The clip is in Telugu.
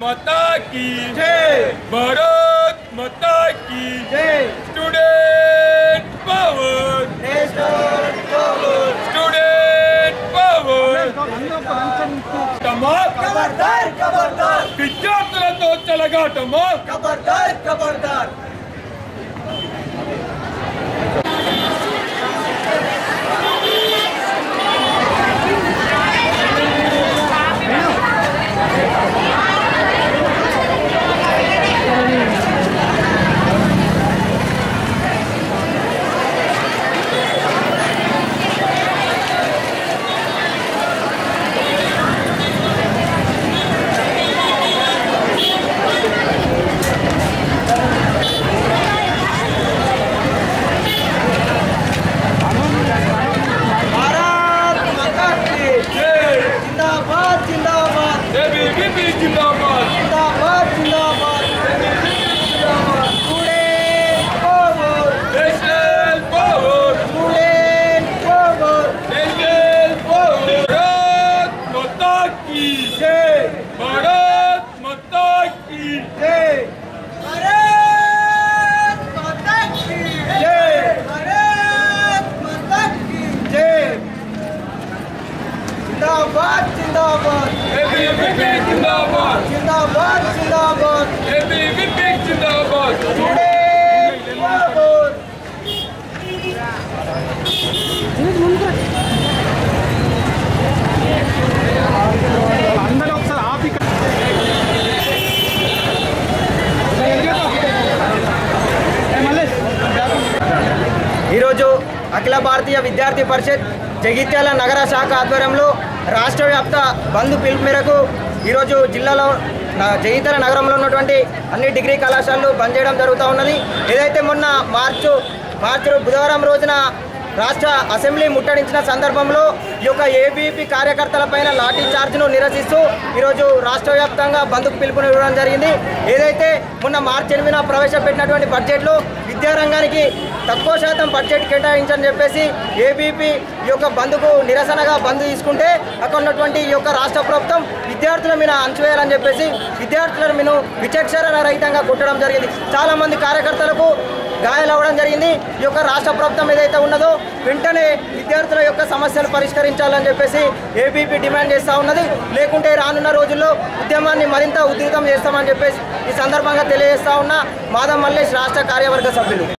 माता की जय भारत माता की जय student power national power student power टमाक खबरदार खबरदार విద్యార్థులతో చెలగాటమా खबरदार खबरदार भारत माता की జై जिंदाबाद जिंदाबाद ఏబీవీపీ జిందాబాద్ जिंदाबाद जिंदाबाद जिंदाबाद student power national power student power national power Bharat మాతా की जय भारत माता की जय भारत माता की जय भारत माता की जय जिंदाबाद जिंदाबाद ఏబీవీపీ జిందాబాద్ जिंदाबाद जिंदाबाद ఏబీవీపీ జిందాబాద్ स्टूडेंट पावर అందరూ ఒకసారి ఆపి ఈరోజు అఖిల భారతీయ విద్యార్థి పరిషత్ జగిత్యాల నగర శాఖ ఆధ్వర్యంలో రాష్ట్ర వ్యాప్త బంద్ పిలుపు మేరకు ఈరోజు జిల్లాలో న- జగిత్యాల నగరంలో ఉన్నటువంటి అన్ని డిగ్రీ కళాశాలలు బంద్ చేయడం జరుగుతూ ఉన్నది ఏదైతే మొన్న మార్చు మార్చి బుధవారం రోజున రాష్ట్ర అసెంబ్లీ ముట్టడించిన సందర్భంలో ఈ యొక్క ఏబీపీ కార్యకర్తల పైన లాఠీ చార్జ్ను నిరసిస్తూ ఈరోజు రాష్ట్ర వ్యాప్తంగా బంద్కు పిలుపునివ్వడం జరిగింది ఏదైతే మొన్న మార్చి ఎనిమిదిన ప్రవేశపెట్టినటువంటి బడ్జెట్లో విద్యారంగానికి తక్కువ శాతం బడ్జెట్ కేటాయించని చెప్పేసి ఏబీపీ ఈ యొక్క బంద్కు నిరసనగా బంద్ తీసుకుంటే అక్కడ ఉన్నటువంటి ఈ యొక్క రాష్ట్ర ప్రభుత్వం విద్యార్థుల మీద అంచువేయాలని చెప్పేసి విద్యార్థుల మీద విచక్షణ రహితంగా కొట్టడం జరిగింది చాలా మంది కార్యకర్తలకు గాయాలవ్వడం జరిగింది ఈ యొక్క రాష్ట్ర ప్రభుత్వం ఏదైతే ఉన్నదో వెంటనే విద్యార్థుల యొక్క సమస్యలు పరిష్కరించాలని చెప్పేసి ఏబీపీ డిమాండ్ చేస్తూ ఉన్నది లేకుంటే రానున్న రోజుల్లో ఉద్యమాన్ని మరింత ఉధృతం చేస్తామని చెప్పేసి ఈ సందర్భంగా తెలియజేస్తా ఉన్న మాధవ్ మల్లేష్ రాష్ట్ర కార్యవర్గ సభ్యులు